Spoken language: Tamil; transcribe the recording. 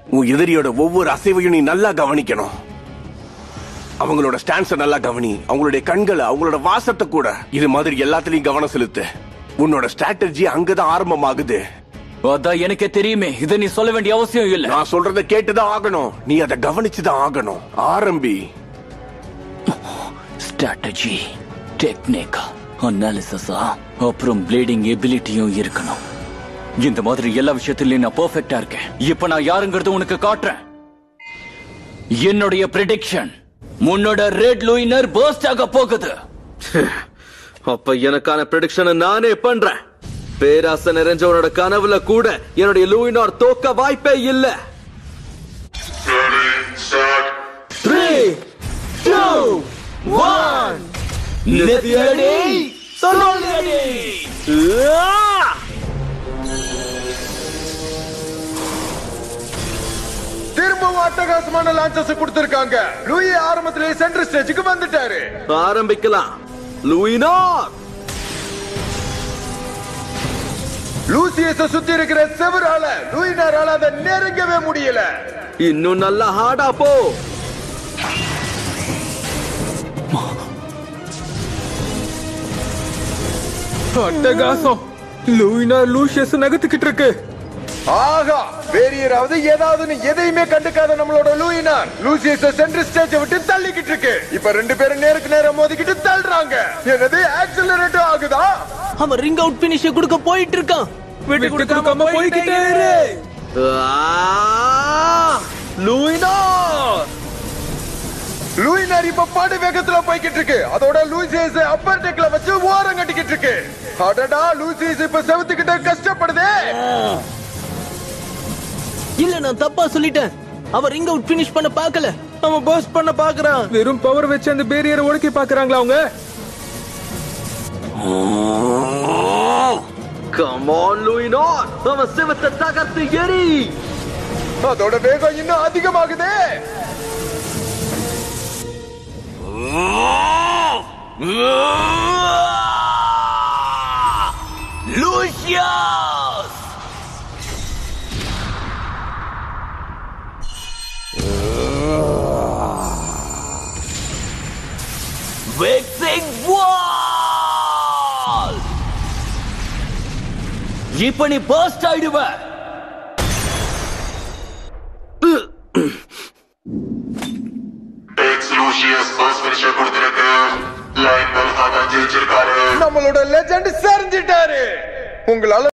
உன் எதிரியோட ஒவ்வொரு அசைவையும் நீ நல்லா கவனிக்கணும் அவங்களோட ஸ்டான்ஸ நல்லா கவனி அவங்களுடைய கண்களை அவங்களோட வாசத்தை கூட இது மாதிரி எல்லாத்துலயும் கவனம் செலுத்து உன்னோட ஸ்ட்ராட்டஜி அங்கதான் ஆரம்பமாகுது அதான் எனக்கே தெரியுமே இதை நீ சொல்ல வேண்டிய அவசியம் இல்ல நான் சொல்றத கேட்டுதான் ஆகணும் நீ அதை கவனிச்சுதான் ஆகணும் ஆரம்பி ஸ்ட்ராட்டஜி டெக்னிக் அனாலிசிஸா அப்புறம் பிளேடிங் எபிலிட்டியும் இருக்கணும் இந்த மாதிரி எல்லா விஷயத்திலயும் நான் பெர்ஃபெக்ட்டா இருக்கேன் இப்ப நான் யாருங்கிறது உனக்கு காட்டுறேன் என்னுடைய ப்ரெடிக்ஷன் உன்னோட ரெட் லூயினர் பர்ஸ்ட் ஆக போகுது அப்ப எனக்கான ப்ரெடிக்ஷனை நானே பண்றேன் பேராசை நிறைஞ்சவனோட கனவுல கூட என்னுடைய லூயினார் தோக்க வாய்ப்பே இல்ல Ready, set. Three two one நிறுத்தியடி, சொல்லியடி. திரும்பவும் அட்டகாசமான லான்ச்சஸ் கொடுத்திருக்காங்க லூயி ஆரம்பத்திலேயே சென்டர் ஸ்டேஜுக்கு வந்துட்டாரு ஆரம்பிக்கலாம் லூயினார் லூசியஸ சுத்தி இருக்கிற செவரால லூயினாரால அதை நெருங்கவே முடியல இன்னும் நல்லா ஹார்டா போ அட்டகாசம் லூயினா லூஷியஸ் நகர்த்துக்கிட்டு இருக்கு ஆகா வேறியராவது ஏதாவதுன்னு எதையுமே கண்டுக்காத நம்மளோட லூயினார் லூசியஸ சென்டர் ஸ்டேஜ விட்டு தள்ளிக்கிட்டு இருக்கு இப்ப ரெண்டு பேரும் நேருக்கு நேரம் மோதிக்கிட்டு தள்ளுறாங்க என்னது ஆக்சிலரேட் ஆகுதா அவன் ரிங் அவுட் பினிஷ் கொடுக்க போயிட்டு இருக்கான் விட்டு கொடுக்காம போய்கிட்டே இரு லூயினார் லூயினார் இப்ப படு வேகத்துல போய்கிட்டு இருக்கு அதோட லூசியஸ் அப்பர் டெக்ல வச்சு ஓரம் கட்டிக்கிட்டு இருக்கு அடடா லூசியஸ் இப்ப செவுத்துக்கிட்ட கஷ்டப்படுதே இல்ல நான் தப்பா சொல்லிட்டேன் அவன் ரிங் அவுட் பினிஷ் பண்ண பார்க்கல அவன் பர்ஸ்ட் பண்ண பாக்குறான் வெறும் பவர் வச்சு அந்த பேரியரை உடைக்க பாக்குறாங்களா அவங்க கமான் லூயினார் அவன் சிவத்தை தகர்த்து எரி அதோட வேகம் இன்னும் அதிகமாகுதே லூசியஸ் வெக்ஸிங் வால் இப்ப நீ பர்ஸ்ட் ஆயிடுவ Ex Lucius first finisher கொடுத்திருக்கு லைன் பெல் ஹாகா ஜெயிச்சிருக்காரு நம்மளோட லெஜெண்ட் சரிஞ்சிட்டாரு உங்களால